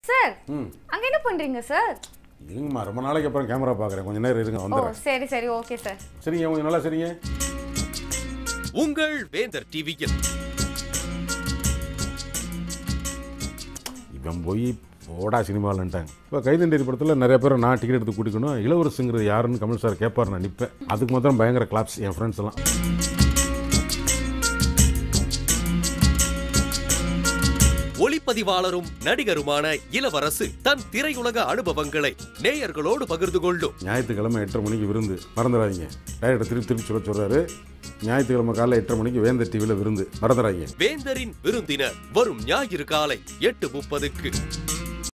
sir ம் அங்க என்ன பண்றீங்க சார் இருங்கம்மா ரொம்ப நாளைக்கு அப்புறம் கேமரா பார்க்குறேன் கொஞ்சம் நேரம் இருங்க ஓ வந்துடுறேன் சரி சரி ஓகே சார் சரிங்க கொஞ்சம் நல்லா சரிங்க உங்கள் வேந்தர் டிவியில் இவன் போய் போடா சினிமாலன்ட்டாங்க இப்போ கைதண்டேரி படத்தில் நிறைய பேரை நான் டிக்கெட் எடுத்து கூட்டிக்கணும் இளவரசுங்கிறது யாருன்னு கமல் சார் கேட்பார் நான் நிற்பேன் அதுக்கு மாத்திரம் பயங்கர கிளாப்ஸ் என் ஃப்ரெண்ட்ஸ் எல்லாம் ஒளிப்பதிவாளரும் நடிகருமான இளவரசு தன் திரையுலக அனுபவங்களை நேயர்களோடு பகிர்ந்து கொள்ளும் ஞாயிற்றுக்கிழமை எட்டரை மணிக்கு விருந்து மறந்துடாதீங்க டைரக்டர் திருப்பி திருப்பி சொல்ல சொல்கிறாரு ஞாயிற்றுக்கிழமை காலைல எட்டரை மணிக்கு வேந்தர் டிவியில் விருந்து மறந்துடாதீங்க வேந்தரின் விருந்தினர் வரும் ஞாயிறு காலை எட்டு முப்பதுக்கு